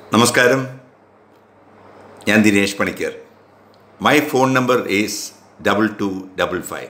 നമസ്കാരം ഞാൻ Dinesh Panicker my phone number is double two double five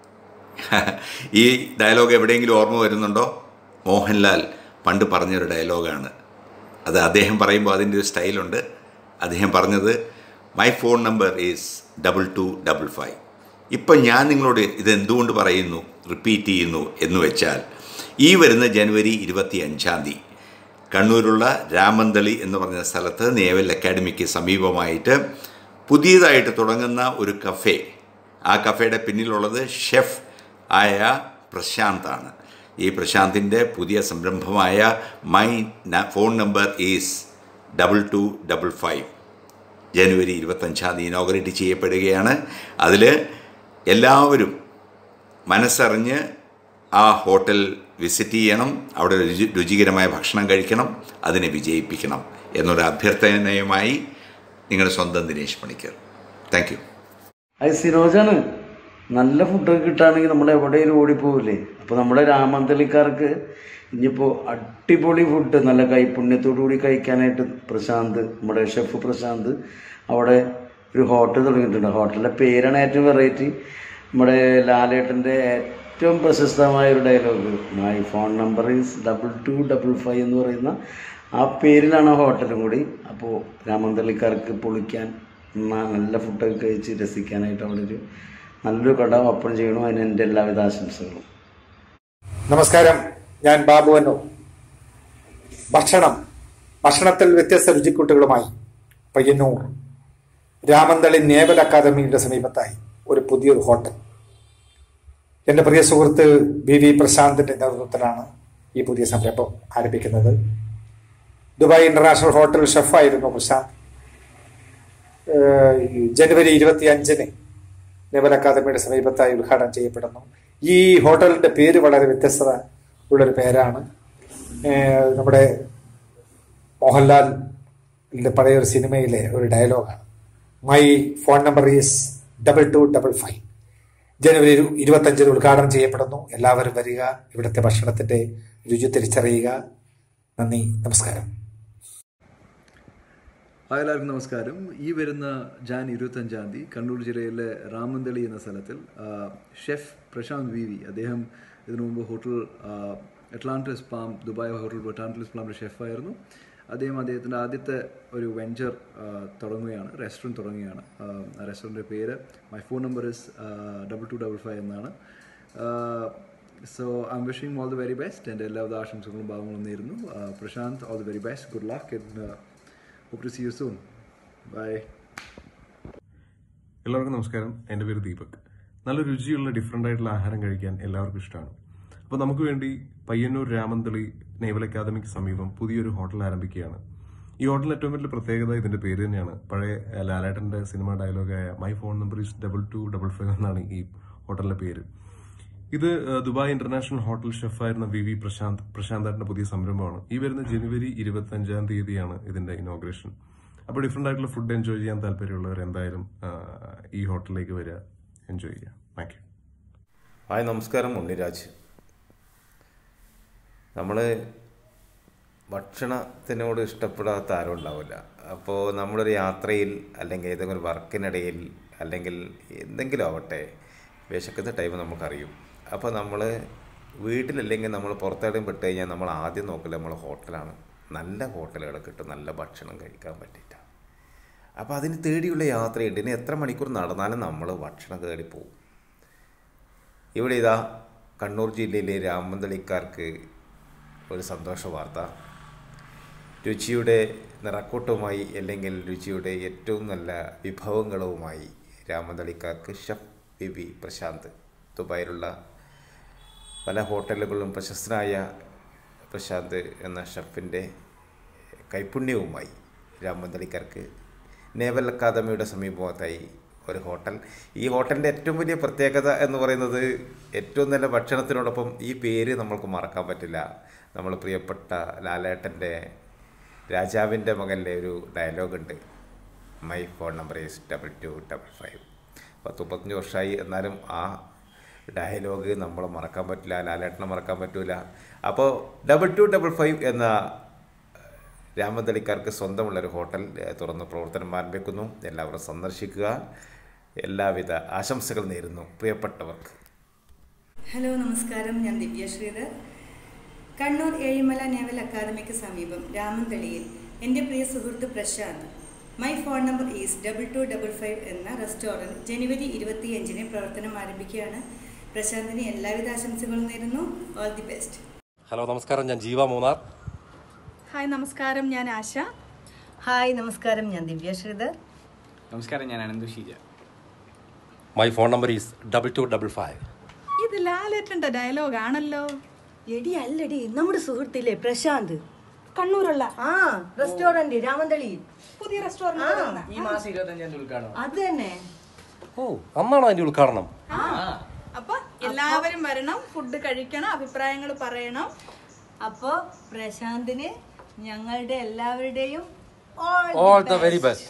ഈ ഡയലോഗ് എവിടെയെങ്കിലും ഓർമ്മ വരുന്നുണ്ടോ മോഹൻലാൽ പണ്ട് പറഞ്ഞൊരു ഡയലോഗാണ് അത് അദ്ദേഹം പറയുമ്പോൾ അതിൻ്റെ ഒരു സ്റ്റൈലുണ്ട് അദ്ദേഹം പറഞ്ഞത് my phone number is double two double five ഇപ്പം ഞാൻ നിങ്ങളോട് ഇത് എന്തുകൊണ്ട് പറയുന്നു റിപ്പീറ്റ് ചെയ്യുന്നു എന്ന് വെച്ചാൽ ഈ വരുന്ന ജനുവരി ഇരുപത്തി അഞ്ചാം തീയതി കണ്ണൂരുള്ള രാമന്തളി എന്ന് പറഞ്ഞ സ്ഥലത്ത് നേവൽ അക്കാഡമിക്ക് സമീപമായിട്ട് പുതിയതായിട്ട് തുടങ്ങുന്ന ഒരു കഫേ ആ കഫേയുടെ പിന്നിലുള്ളത് ഷെഫ് ആയ പ്രശാന്താണ് ഈ പ്രശാന്തിൻ്റെ പുതിയ സംരംഭമായ my phone number is double two double five ജനുവരി ഇരുപത്തഞ്ചാം തീയതി ഇനോഗ്രേറ്റ് ചെയ്യപ്പെടുകയാണ് അതിൽ എല്ലാവരും മനസ്സറിഞ്ഞ് ആ ഹോട്ടൽ വിസിറ്റ് ചെയ്യണം അവിടെ രുചി രുചികരമായ ഭക്ഷണം കഴിക്കണം അതിനെ വിജയിപ്പിക്കണം എന്നൊരു അഭ്യർത്ഥനയുമായി നിങ്ങളുടെ സ്വന്തം ദിനേശ് പണിക്കർ താങ്ക് യു അത് സിറോജാണ് നല്ല ഫുഡൊക്കെ കിട്ടുകയാണെങ്കിൽ നമ്മൾ എവിടെയും ഓടിപ്പോവില്ലേ അപ്പോൾ നമ്മുടെ രാമന്തളിക്കാർക്ക് ഇനിയിപ്പോൾ അടിപൊളി ഫുഡ് നല്ല കൈപുണ്യത്തോടു കൂടി കഴിക്കാനായിട്ട് പ്രശാന്ത് നമ്മുടെ ഷെഫ് പ്രശാന്ത് അവിടെ ഒരു ഹോട്ടൽ തുടങ്ങിയിട്ടുണ്ട് ഹോട്ടലിൻ്റെ പേരാണ് ഏറ്റവും വെറൈറ്റി നമ്മുടെ ലാലേട്ടൻ്റെ ഏറ്റവും പ്രശസ്തമായ ഒരു dialogue my phone number is double two double five എന്ന് പറയുന്ന ആ പേരിലാണ് ആ ഹോട്ടലും കൂടി അപ്പോൾ രാമന്തള്ളിക്കാർക്ക് പൊളിക്കാൻ ന- നല്ല ഫുഡൊക്കെ കഴിച്ച് രസിക്കാനായിട്ട് അവിടെ ഒരു നല്ലൊരു കട ഓപ്പൺ ചെയ്യണം അതിന് എൻ്റെ എല്ലാവിധ ആശംസകളും നമസ്കാരം ഞാൻ ബാബു അന്നു ഭക്ഷണം ഭക്ഷണത്തിൽ വ്യത്യസ്ത രുചിക്കൂട്ടുകളുമായി പയ്യന്നൂർ രാമന്തളി നേവൽ അക്കാദമിയുടെ സമീപത്തായി ഒരു പുതിയൊരു ഹോട്ടൽ എൻ്റെ പ്രിയ സുഹൃത്ത് വി വി പ്രശാന്തിന്റെ നേതൃത്വത്തിലാണ് ഈ പുതിയ സംരംഭം ആരംഭിക്കുന്നത് ദുബായ് ഇന്റർനാഷണൽ ഹോട്ടൽ ഷെഫായിരുന്നു പ്രശാന്ത് ഏഹ് ഈ ജനുവരി ഇരുപത്തി അഞ്ചിന് നേവൽ അക്കാദമിയുടെ സമീപത്തായി ഉദ്ഘാടനം ചെയ്യപ്പെടുന്നു ഈ ഹോട്ടലിന്റെ പേര് വളരെ വ്യത്യസ്തത ഉള്ളൊരു പേരാണ് ഏഹ് നമ്മുടെ മോഹൻലാലിന്റെ പഴയ ഒരു സിനിമയിലെ ഒരു ഡയലോഗാണ് my phone number is double two double five ജനുവരി ഇരു- ഇരുപത്തഞ്ചിന് ഉദ്ഘാടനം ചെയ്യപ്പെടുന്നു എല്ലാവരും വരിക ഇവിടുത്തെ ഭക്ഷണത്തിന്റെ രുചി തിരിച്ചറിയുക നന്ദി നമസ്കാരം ഹായ് എല്ലാവർക്കും നമസ്കാരം ഈ വരുന്ന ജാൻ ഇരുപത്തഞ്ചാം തീയതി കണ്ണൂർ ജില്ലയിലെ രാമന്തളി എന്ന സ്ഥലത്തിൽ ആ, ഷെഫ് പ്രശാന്ത് വി വി അദ്ദേഹം ഇതിനു മുമ്പ് ഹോട്ടൽ ആ, Atlantis palm Dubai hotel Atlantis പാമിൻ്റെ ഷെഫായിരുന്നു അദ്ദേഹം അദ്ദേഹത്തിൻ്റെ ആദ്യത്തെ ഒരു വെഞ്ചർ തുടങ്ങുകയാണ് റെസ്റ്റോറൻറ്റ് തുടങ്ങുകയാണ് ആ, ആ റെസ്റ്റോറൻറ്റിൻ്റെ പേര് my phone number is double two double five എന്നാണ് so I am wishing all the very best എൻ്റെ എല്ലാവിധ ആശംസകളും ഭാഗങ്ങളും നേരുന്നു ആ, Prashanth all the very best good luck and Hope to see you soon. Bye. എല്ലാവർക്കും നമസ്കാരം എൻ്റെ പേര് ദീപക് നല്ല രുചിയുള്ള ഡിഫറെൻ്റ് ആയിട്ടുള്ള ആഹാരം കഴിക്കാൻ എല്ലാവർക്കും ഇഷ്ടമാണ് അപ്പോൾ നമുക്ക് വേണ്ടി പയ്യന്നൂർ രാമന്തളി നേവൽ അക്കാദമിക്ക് സമീപം പുതിയൊരു ഹോട്ടൽ ആരംഭിക്കുകയാണ് ഈ ഹോട്ടലിന് ഏറ്റവും വലിയ പ്രത്യേകത ഇതിന്റെ പേര് തന്നെയാണ് പഴയ ഏഹ്, ലാലേട്ടന്റെ സിനിമ ഡയലോഗായ my phone number is double two double five എന്നാണ് ഈ ഹോട്ടലിന്റെ പേര് ഇത് ഏഹ്, ദുബായ് ഇന്റർനാഷണൽ ഹോട്ടൽ ഷെഫായിരുന്ന വി വി പ്രശാന്ത് പ്രശാന്താറിന്റെ പുതിയ സംരംഭമാണ് ഈ വരുന്ന ജനുവരി ഇരുപത്തി അഞ്ചാം തീയതിയാണ് ഇതിന്റെ ഇനോഗ്രേഷൻ അപ്പോൾ ഡിഫറെന്റ് ആയിട്ടുള്ള ഫുഡ് എൻജോയ് ചെയ്യാൻ താല്പര്യമുള്ളവർ എന്തായാലും ആഹ്, ഈ ഹോട്ടലിലേക്ക് വരിക എൻജോയ് ചെയ്യാം താങ്ക് യു ഹായ് നമസ്കാരം ഉണ്ണിരാജ് നമ്മൾ ഭക്ഷണത്തിനോട് ഇഷ്ടപ്പെടാത്ത ആരും ഉണ്ടാവില്ല അപ്പോൾ നമ്മളൊരു യാത്രയിൽ അല്ലെങ്കിൽ ഏതെങ്കിലും ഒരു വർക്കിനിടയിൽ അല്ലെങ്കിൽ എന്തെങ്കിലും ആവട്ടെ വിശക്കുന്ന ടൈം നമുക്കറിയും അപ്പോൾ നമ്മൾ വീട്ടിലല്ലെങ്കിൽ നമ്മൾ പുറത്തെവിടെയും പെട്ട് കഴിഞ്ഞാൽ നമ്മൾ ആദ്യം നോക്കല് നമ്മൾ ഹോട്ടലാണ് നല്ല ഹോട്ടലുകൾ കിട്ടും നല്ല ഭക്ഷണം കഴിക്കാൻ പറ്റിയിട്ടാണ് അപ്പോൾ അതിന് തേടിയുള്ള യാത്രയുണ്ട് ഇനി എത്ര മണിക്കൂർ നടന്നാലും നമ്മൾ ഭക്ഷണം തേടി പോകും ഇവിടെ ഇതാ കണ്ണൂർ ജില്ലയിലെ രാമന്തളിക്കാർക്ക് ഒരു സന്തോഷ വാർത്ത രുചിയുടെ നിറക്കൂട്ടുമായി അല്ലെങ്കിൽ രുചിയുടെ ഏറ്റവും നല്ല വിഭവങ്ങളുമായി രാമന്തളിക്കാർക്ക് ഷെഫ് വി വി പ്രശാന്ത് ദുബായിലുള്ള പല ഹോട്ടലുകളിലും പ്രശസ്തനായ പ്രശാന്ത് എന്ന ഷെഫിൻ്റെ കൈപുണ്യവുമായി രാമന്തളിക്കാർക്ക് നേവൽ അക്കാദമിയുടെ സമീപത്തായി ഒരു ഹോട്ടൽ ഈ ഹോട്ടലിൻ്റെ ഏറ്റവും വലിയ പ്രത്യേകത എന്ന് പറയുന്നത് ഏറ്റവും നല്ല ഭക്ഷണത്തിനോടൊപ്പം ഈ പേര് നമ്മൾക്ക് മറക്കാൻ പറ്റില്ല നമ്മൾ പ്രിയപ്പെട്ട ലാലേട്ടൻ്റെ രാജാവിൻ്റെ മകനിലെ ഒരു ഡയലോഗുണ്ട് my phone number is double two double five പത്ത് മുപ്പത്തഞ്ച് വർഷമായി എന്നാലും ആ ഡയലോഗ് നമ്മൾ മറക്കാൻ പറ്റില്ല ലാലേട്ടനെ മറക്കാൻ പറ്റില്ല അപ്പോൾ ഡബിൾ ടു ഡബിൾ ഫൈവ് എന്ന രാമന്തളിക്കാർക്ക് സ്വന്തമുള്ളൊരു ഹോട്ടൽ ഏഹ്, തുറന്ന് പ്രവർത്തനം ആരംഭിക്കുന്നു എല്ലാവരും സന്ദർശിക്കുക എല്ലാവിധ ആശംസകൾ നേരുന്നു പ്രിയപ്പെട്ടവർക്ക് ഹലോ നമസ്കാരം ഞാൻ ദിവ്യ ശ്രീധർ കണ്ണൂർ ഏഴിമല നേവൽ അക്കാദമിക്ക് സമീപം രാമന്തളിയിൽ എൻ്റെ പ്രിയ സുഹൃത്ത് Prashanth my phone number is double two double five എന്ന റെസ്റ്റോറൻറ്റ് ജനുവരി ഇരുപത്തിയഞ്ചിന് പ്രവർത്തനം ആരംഭിക്കുകയാണ് പ്രശാന്തിന് എല്ലാവിധ ആശംസകളും നേരുന്നു ഓൾ ദി ബെസ്റ്റ് ഹലോ നമസ്കാരം ഞാൻ ജീവ മൂന്നാർ ഹായ് നമസ്കാരം ഞാൻ ആശ ഹായ് നമസ്കാരം ഞാൻ ദിവ്യ ശ്രീധർ നമസ്കാരം ഞാൻ Ananthu Sheeja my phone number is double two double five ഇത് ലാലേട്ടൻ്റെ ഡയലോഗ് ആണല്ലോ എടി അല്ലടി നമ്മുടെ സുഹൃത്തില്ലേ പ്രശാന്ത് കണ്ണൂരുള്ള ആ റെസ്റ്റോറൻറ്റ് രാമന്തളിയിൽ പുതിയ റെസ്റ്റോറൻറ്റ് ഈ മാസം ഇരുപത്തഞ്ചാം തീയതി ഉദ്ഘാടനം അത് തന്നെ ഓ അന്നാണോ അതിൻ്റെ ഉദ്ഘാടനം അപ്പൊ എല്ലാവരും വരണം ഫുഡ് കഴിക്കണം അഭിപ്രായങ്ങൾ പറയണം അപ്പോൾ പ്രശാന്തിന് ഞങ്ങളുടെ എല്ലാവരുടെയും all the very best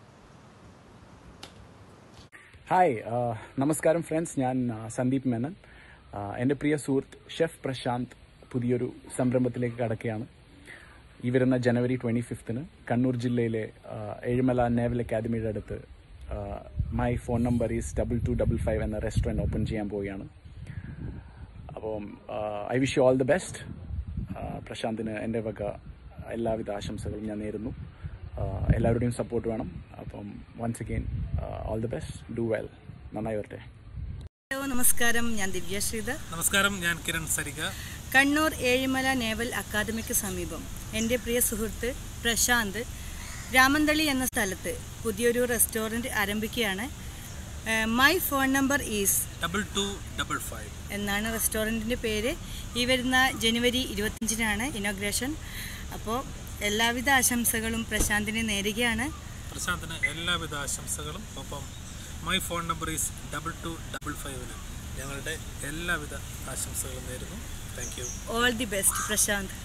hi ആ, നമസ്കാരം ഫ്രണ്ട്സ് ഞാൻ ആ, സന്ദീപ് മേനൻ ആ, എൻ്റെ പ്രിയ സുഹൃത്ത് ഷെഫ് പ്രശാന്ത് പുതിയൊരു സംരംഭത്തിലേക്ക് കടക്കുകയാണ് ഈ വരുന്ന ജനുവരി ട്വൻറ്റി ഫിഫ്ത്തിന് കണ്ണൂർ ജില്ലയിലെ ആ, ഏഴിമല നേവൽ അക്കാദമിയുടെ അടുത്ത് ആ, my phone number is double two double five എന്ന റെസ്റ്റോറൻറ്റ് ഓപ്പൺ ചെയ്യാൻ പോവുകയാണ് അപ്പം I wish you all the best പ്രശാന്തിന് എൻ്റെ വക എല്ലാവിധ ആശംസകളും ഞാൻ നേരുന്നു ആ, എല്ലാവരുടെയും സപ്പോർട്ട് വേണം അപ്പം once again all the best do well നന്നായി വരട്ടെ ഹലോ നമസ്കാരം ഞാൻ ദിവ്യ ശ്രീധർ നമസ്കാരം ഞാൻ കിരൺ സരിക കണ്ണൂർ ഏഴിമല നേവൽ അക്കാദമിക്ക് സമീപം എൻ്റെ പ്രിയ സുഹൃത്ത് പ്രശാന്ത് രാമന്തളി എന്ന സ്ഥലത്ത് പുതിയൊരു റെസ്റ്റോറൻറ്റ് ആരംഭിക്കുകയാണ് ഏഹ് my phone number is double two double five എന്നാണ് റെസ്റ്റോറൻറ്റിൻ്റെ പേര് ഈ വരുന്ന ജനുവരി ഇരുപത്തഞ്ചിനാണ് ഇനോഗ്രേഷൻ അപ്പോൾ എല്ലാവിധ ആശംസകളും പ്രശാന്തിന് നേരുകയാണ് പ്രശാന്തിന് എല്ലാവിധ ആശംസകളും ഒപ്പം my phone number is double two double ഫൈവിന് ഞങ്ങളുടെ എല്ലാവിധ ആശംസകളും നേരുന്നു thank you all the best Prashanth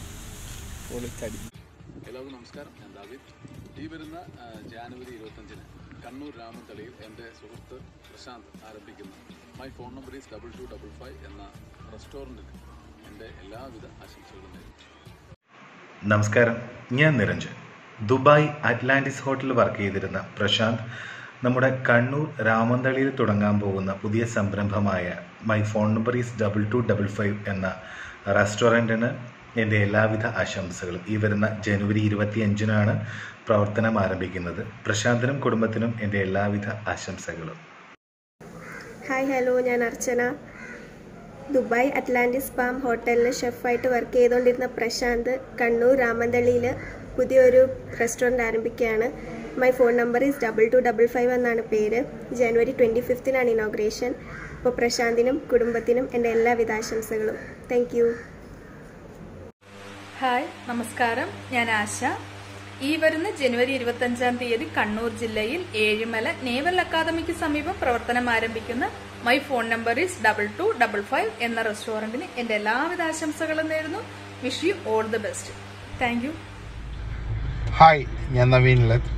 എല്ലാവർക്കും നമസ്കാരം ഞാൻ ദാവിദ് ഈ വരുന്ന ആ, ജാനുവരി ഇരുപത്തഞ്ചിന് കണ്ണൂർ രാമത്തളിയിൽ എൻ്റെ സുഹൃത്ത് പ്രശാന്ത് ആരംഭിക്കുന്ന my phone number is double two double five എന്ന റെസ്റ്റോറൻറ്റിന് എൻ്റെ എല്ലാവിധ ആശംസകളും നേരുന്നു നമസ്കാരം ഞാൻ നിരഞ്ജൻ ദുബായ് അറ്റ്ലാന്റിസ് ഹോട്ടലിൽ വർക്ക് ചെയ്തിരുന്ന പ്രശാന്ത് നമ്മുടെ കണ്ണൂർ രാമന്തളിയിൽ തുടങ്ങാൻ പോകുന്ന പുതിയ സംരംഭമായ my phone number is double two double five എന്ന റെസ്റ്റോറൻറ്റിന് എൻ്റെ എല്ലാവിധ ആശംസകളും ഈ വരുന്ന ജനുവരി ഇരുപത്തിയഞ്ചിനാണ് പ്രവർത്തനം ആരംഭിക്കുന്നത് പ്രശാന്തിനും കുടുംബത്തിനും എൻ്റെ എല്ലാവിധ ആശംസകളും ഹായ് ഹലോ ഞാൻ അർച്ചന ദുബായ് അറ്റ്ലാന്റിസ് പാം ഹോട്ടലിൽ ഷെഫായിട്ട് വർക്ക് ചെയ്തുകൊണ്ടിരുന്ന പ്രശാന്ത് കണ്ണൂർ രാമന്തളിയിൽ പുതിയൊരു റെസ്റ്റോറൻറ്റ് ആരംഭിക്കുകയാണ് my phone number is double two double five എന്നാണ് പേര് ജനുവരി ട്വൻറ്റി ഫിഫ്തിനാണ് ഇനോഗ്രേഷൻ അപ്പോൾ പ്രശാന്തിനും കുടുംബത്തിനും എൻ്റെ എല്ലാവിധ ആശംസകളും താങ്ക് യു ഹായ് നമസ്കാരം ഞാൻ ആശ ഈ വരുന്ന ജനുവരി ഇരുപത്തഞ്ചാം തീയതി കണ്ണൂർ ജില്ലയിൽ ഏഴിമല നേവൽ അക്കാദമിക്ക് സമീപം പ്രവർത്തനം ആരംഭിക്കുന്ന my phone number is double two double five എന്ന റെസ്റ്റോറൻറ്റിന് എൻ്റെ എല്ലാവിധ ആശംസകളും നേരുന്നു wish you all the best thank you hi ഞാൻ നവീൻ ലത്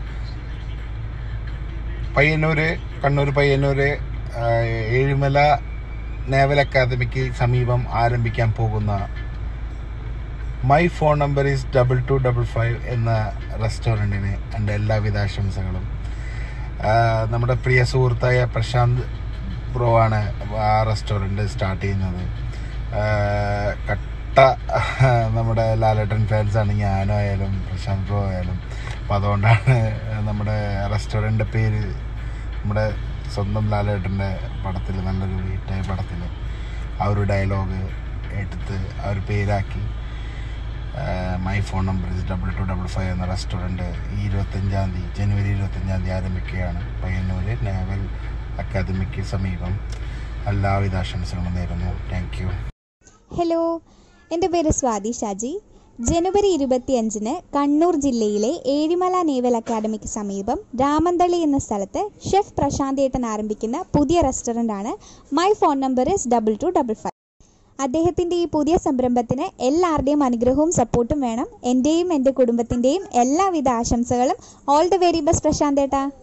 പയ്യന്നൂര് കണ്ണൂർ പയ്യന്നൂര് ആ, ഏഴിമല നേവൽ അക്കാദമിക്ക് സമീപം ആരംഭിക്കാൻ പോകുന്ന my phone number is double two double five എന്ന റെസ്റ്റോറൻറ്റിന് എൻ്റെ എല്ലാവിധ ആശംസകളും ആ, നമ്മുടെ പ്രിയ സുഹൃത്തായ പ്രശാന്ത് ബ്രോ ആണ് ആ റെസ്റ്റോറൻറ്റ് സ്റ്റാർട്ട് ചെയ്യുന്നത് ആ, കട്ട നമ്മുടെ ലാലേട്ടൻ ഫാൻസാണ് ഞാനും ആയാലും പ്രശാന്ത് ബ്രോ ആയാലും അപ്പം അതുകൊണ്ടാണ് നമ്മുടെ റെസ്റ്റോറൻറ്റിൻ്റെ പേര് നമ്മുടെ സ്വന്തം ലാലേട്ടൻ്റെ പടത്തിൽ നല്ലൊരു ഹിറ്റായ പടത്തിൽ ആ ഒരു ഡയലോഗ് എടുത്ത് ആ ഒരു പേരാക്കി my phone number is double two double five എന്ന റെസ്റ്റോറൻറ്റ് ഈ ഇരുപത്തഞ്ചാം തീയതി ജനുവരി ഇരുപത്തഞ്ചാം തീയതി ആരംഭിക്കുകയാണ് പയ്യന്നൂർ നേവൽ അക്കാദമിക്ക് സമീപം എല്ലാവിധ ആശംസകളും നേരുന്നു താങ്ക് യു ഹലോ എൻ്റെ പേര് സ്വാതി ഷാജി ജനുവരി ഇരുപത്തിയഞ്ചിന് കണ്ണൂർ ജില്ലയിലെ ഏഴിമല നേവൽ അക്കാദമിക്ക് സമീപം രാമന്തളി എന്ന സ്ഥലത്ത് ഷെഫ് പ്രശാന്ത് ഏട്ടൻ ആരംഭിക്കുന്ന പുതിയ റെസ്റ്റോറൻ്റ് ആണ് my phone number is double two double five അദ്ദേഹത്തിൻ്റെ ഈ പുതിയ സംരംഭത്തിന് എല്ലാവരുടെയും അനുഗ്രഹവും സപ്പോർട്ടും വേണം എൻ്റെയും എൻ്റെ കുടുംബത്തിൻ്റെയും എല്ലാവിധ ആശംസകളും all the very best Prashanth ഏട്ടാ